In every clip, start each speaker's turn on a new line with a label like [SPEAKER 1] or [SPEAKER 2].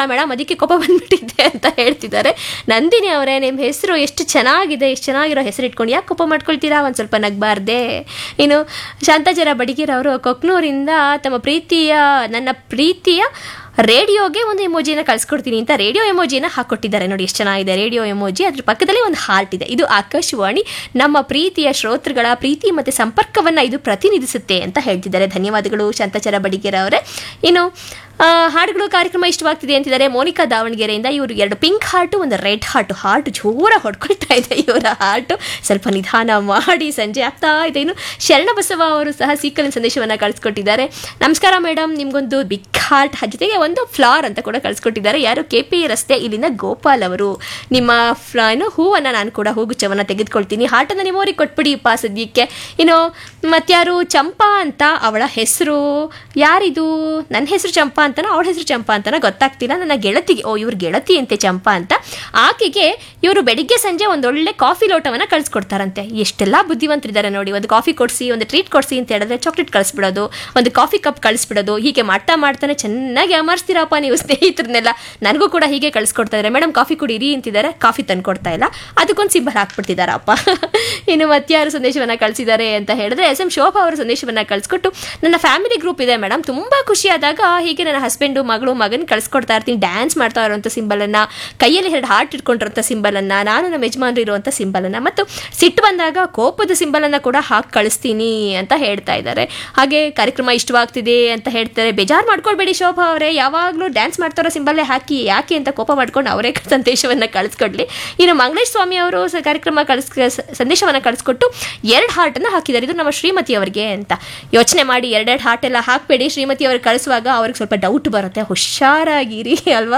[SPEAKER 1] madam ಅದಕ್ಕೆ ಕೋಪ ಬಂದ್ಬಿಟ್ಟಿದೆ ಅಂತ ಹೇಳ್ತಿದ್ದಾರೆ ನಂದಿನಿ ಅವರೇ ನಿಮ್ಮ ಹೆಸರು ಎಷ್ಟು ಚೆನ್ನಾಗಿದೆ ಎಷ್ಟು ಚೆನ್ನಾಗಿರೋ ಹೆಸರು ಇಟ್ಕೊಂಡು ಯಾಕೆ ಕೋಪ ಮಾಡ್ಕೊಳ್ತೀರಾ ಒಂದು ಸ್ವಲ್ಪ ನಗಬಾರ್ದೆ ಇನ್ನು ಶಾಂತಾಜರ ಬಡಿಗೇರ್ ಅವರು ಕೊಕ್ನೂರಿಂದ ತಮ್ಮ ಪ್ರೀತಿಯ ನನ್ನ ಪ್ರೀತಿಯ ರೇಡಿಯೋಗೆ ಒಂದು ಎಮೋಜಿನ ಕಳ್ಸಿಕೊಡ್ತೀನಿ ಅಂತ ರೇಡಿಯೋ ಎಮೋಜಿನ ಹಾಕೊಟ್ಟಿದ್ದಾರೆ ನೋಡಿ ಎಷ್ಟು ಚೆನ್ನಾಗಿದೆ ರೇಡಿಯೋ ಎಮೋಜಿ ಅದ್ರ ಪಕ್ಕದಲ್ಲಿ ಒಂದು ಹಾರ್ಟ್ ಇದೆ ಇದು ಆಕಾಶವಾಣಿ ನಮ್ಮ ಪ್ರೀತಿಯ ಶ್ರೋತೃಗಳ ಪ್ರೀತಿ ಮತ್ತು ಸಂಪರ್ಕವನ್ನು ಇದು ಪ್ರತಿನಿಧಿಸುತ್ತೆ ಅಂತ ಹೇಳ್ತಿದ್ದಾರೆ ಧನ್ಯವಾದಗಳು ಶಾಂತಾಚಾರ ಬಡಿಗೇರ ಅವರೇ ಇನ್ನು ಆ, ಹಾಡುಗಳು ಕಾರ್ಯಕ್ರಮ ಇಷ್ಟವಾಗ್ತಿದೆ ಅಂತಿದ್ದಾರೆ ಮೋನಿಕಾ ದಾವಣಗೆರೆಯಿಂದ ಇವರು ಎರಡು ಪಿಂಕ್ ಹಾರ್ಟು ಒಂದು ರೆಡ್ ಹಾರ್ಟ್ ಹಾರ್ಟ್ ಜೋರ ಹೊಡ್ಕೊಳ್ತಾ ಇದೆ ಇವರ ಹಾರ್ಟು ಸ್ವಲ್ಪ ನಿಧಾನ ಮಾಡಿ ಸಂಜೆ ಆಗ್ತಾ ಇದೆ ಇನ್ನು ಶರಣಬಸವ ಅವರು ಸಹ ಸೀಕಲಿನ ಸಂದೇಶವನ್ನು ಕಳಿಸ್ಕೊಟ್ಟಿದ್ದಾರೆ ನಮಸ್ಕಾರ ಮೇಡಮ್ ನಿಮ್ಗೊಂದು ಬಿಗ್ ಹಾರ್ಟ್ ಜೊತೆಗೆ ಒಂದು ಫ್ಲವರ್ ಅಂತ ಕೂಡ ಕಳಿಸ್ಕೊಟ್ಟಿದ್ದಾರೆ ಯಾರು ಕೆ ಪಿ ರಸ್ತೆ ಇಲ್ಲಿಂದ ಗೋಪಾಲ್ ಅವರು ನಿಮ್ಮ ಫ್ಲ ಏನು ಹೂವನ್ನು ನಾನು ಕೂಡ ಹೂಗುಚ್ಛವನ್ನು ತೆಗೆದುಕೊಳ್ತೀನಿ ಹಾರ್ಟನ್ನು ನಿಮ್ಮವ್ರಿಗೆ ಕೊಟ್ಬಿಡಿಪ್ಪ ಸದ್ಯಕ್ಕೆ ಇನ್ನು ಮತ್ಯಾರು ಚಂಪಾ ಅಂತ ಅವಳ ಹೆಸರು ಯಾರಿದು ನನ್ನ ಹೆಸರು ಚಂಪಾ ಅಂತನೋ ಅವಳ ಹೆಸರು ಚಂಪಾ ಅಂತನೋ ಗೊತ್ತಾಗ್ತಿಲ್ಲ ನನ್ನ ಗೆಳತಿಗೆ ಓ ಇವ್ರ ಗೆಳತಿ ಅಂತೆ ಚಂಪಾ ಅಂತ ಆಕೆಗೆ ಇವರು ಬೆಳಿಗ್ಗೆ ಸಂಜೆ ಒಂದೊಳ್ಳೆ ಕಾಫಿ ಲೋಟವನ್ನು ಕಳಿಸ್ಕೊಡ್ತಾರಂತೆ ಎಷ್ಟೆಲ್ಲ ಬುದ್ಧಿವಂತರಿದ್ದಾರೆ ನೋಡಿ ಒಂದು ಕಾಫಿ ಕೊಡಿಸಿ ಒಂದು ಟ್ರೀಟ್ ಕೊಡಿಸಿ ಅಂತ ಹೇಳಿದ್ರೆ ಚಾಕ್ಲೇಟ್ ಕಳಿಸ್ಬಿಡೋದು ಒಂದು ಕಾಫಿ ಕಪ್ ಕಳಿಸ್ಬಿಡೋದು ಹೀಗೆ ಮಾಡ್ತಾ ಮಾಡ್ತಾನೆ ಚೆನ್ನಾಗಿ ಅಮರ್ಸ್ತೀರಪ್ಪ ನೀವು ಸ್ನೇಹಿತರನ್ನೆಲ್ಲ ನನಗೂ ಕೂಡ ಹೀಗೆ ಕಳಿಸ್ಕೊಡ್ತಾ ಇದ್ದಾರೆ ಮೇಡಮ್ ಕಾಫಿ ಕುಡೀರಿ ಅಂತಿದ್ದಾರೆ ಕಾಫಿ ತಂದು ಕೊಡ್ತಾ ಇಲ್ಲ ಅದಕ್ಕೊಂದು ಸಿಂಬಲ್ ಹಾಕ್ಬಿಡ್ತಿದ್ದಾರಪ್ಪ ಇನ್ನು ಮತ್ಯಾರು ಸಂದೇಶವನ್ನು ಕಳಿಸಿದ್ದಾರೆ ಅಂತ ಹೇಳಿದ್ರೆ ಎಸ್ ಎಂ ಶೋಭಾ ಅವರ ಸಂದೇಶವನ್ನು ಕಳಿಸ್ಕೊಟ್ಟು ನನ್ನ ಫ್ಯಾಮಿಲಿ ಗ್ರೂಪ್ ಇದೆ ಮೇಡಮ್ ತುಂಬ ಖುಷಿಯಾದಾಗ ಹೀಗೆ ನನ್ನ ಹಸ್ಬೆಂಡು ಮಗಳು ಮಗನ ಕಳಿಸ್ಕೊಡ್ತಾ ಇರ್ತೀನಿ ಡ್ಯಾನ್ಸ್ ಮಾಡ್ತಾ ಇರುವಂಥ ಸಿಂಬಲನ್ನು ಕೈಯಲ್ಲಿ ಎರಡು ಹಾರ್ಟ್ ಇಟ್ಕೊಂಡಿರೋಂಥ ಸಿಂಬಲನ್ನು ನಾನು ನಮ್ಮ ಯಜಮಾನ್ರು ಇರುವಂಥ ಸಿಂಬಲನ್ನು ಮತ್ತು ಸಿಟ್ಟು ಬಂದಾಗ ಕೋಪದ ಸಿಂಬಲನ್ನು ಕೂಡ ಹಾಕಿ ಕಳಿಸ್ತೀನಿ ಅಂತ ಹೇಳ್ತಾ ಇದ್ದಾರೆ ಹಾಗೆ ಕಾರ್ಯಕ್ರಮ ಇಷ್ಟವಾಗ್ತಿದೆ ಅಂತ ಹೇಳ್ತಾರೆ ಬೇಜಾರು ಮಾಡ್ಕೊಳ್ಬೇಡಿ ಶೋಭಾ ಅವರೇ ಯಾವಾಗಲೂ ಡ್ಯಾನ್ಸ್ ಮಾಡ್ತಾರೋ ಸಿಂಬಲ್ಲೇ ಹಾಕಿ ಯಾಕೆ ಅಂತ ಕೋಪ ಮಾಡ್ಕೊಂಡು ಅವರೇ ಸಂದೇಶವನ್ನು ಕಳಿಸ್ಕೊಡ್ಲಿ ಇನ್ನು ಮಂಗಳೇಶ್ ಸ್ವಾಮಿ ಅವರು ಸ- ಕಾರ್ಯಕ್ರಮ ಕಳಿಸ್ ಸಂದೇಶವನ್ನು ಕಳಿಸ್ಕೊಟ್ಟು ಎರಡು ಹಾರ್ಟನ್ನು ಹಾಕಿದ್ದಾರೆ ಇದು ನಮ್ಮ ಶ್ರೀಮತಿ ಅವರಿಗೆ ಅಂತ ಯೋಚನೆ ಮಾಡಿ ಎರಡೆರಡು ಹಾರ್ಟ್ ಎಲ್ಲ ಹಾಕಬೇಡಿ ಶ್ರೀಮತಿ ಅವ್ರಿಗೆ ಕಳಿಸುವಾಗ ಅವ್ರಿಗೆ ಸ್ವಲ್ಪ ಡೌಟ್ ಬರುತ್ತೆ ಹುಷಾರಾಗಿರಿ ಅಲ್ವಾ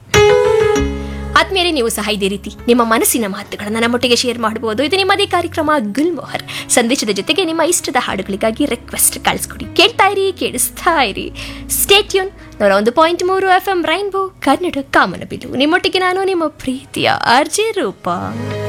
[SPEAKER 1] ಆದ್ಮೇಲೆ ನೀವು ಸಹ ಇದೇ ರೀತಿ ನಿಮ್ಮ ಮನಸ್ಸಿನ ಮಾತುಗಳನ್ನು ನಮ್ಮೊಟ್ಟಿಗೆ ಶೇರ್ ಮಾಡಬಹುದು ಇದು ನಿಮ್ಮದೇ ಕಾರ್ಯಕ್ರಮ ಗುಲ್ಮೋಹರ್ ಸಂದೇಶದ ಜೊತೆಗೆ ನಿಮ್ಮ ಇಷ್ಟದ ಹಾಡುಗಳಿಗಾಗಿ ರಿಕ್ವೆಸ್ಟ್ ಕಳಿಸ್ಕೊಡಿ ಕೇಳ್ತಾ ಇರಿ ಕೇಳಿಸ್ತಾ ಇರಿ ಸ್ಟೇಟ್ಯೂನ್ ನೂರ ಒಂದು ಪಾಯಿಂಟ್ ಮೂರು ಎಫ್ ಎಂ ರೈನ್ಬೋ ಕನ್ನಡ ಕಾಮನಬಿಲ್ಲು ನಿಮ್ಮೊಟ್ಟಿಗೆ ನಾನು ನಿಮ್ಮ ಪ್ರೀತಿಯ ಅರ್ಜಿ ರೂಪ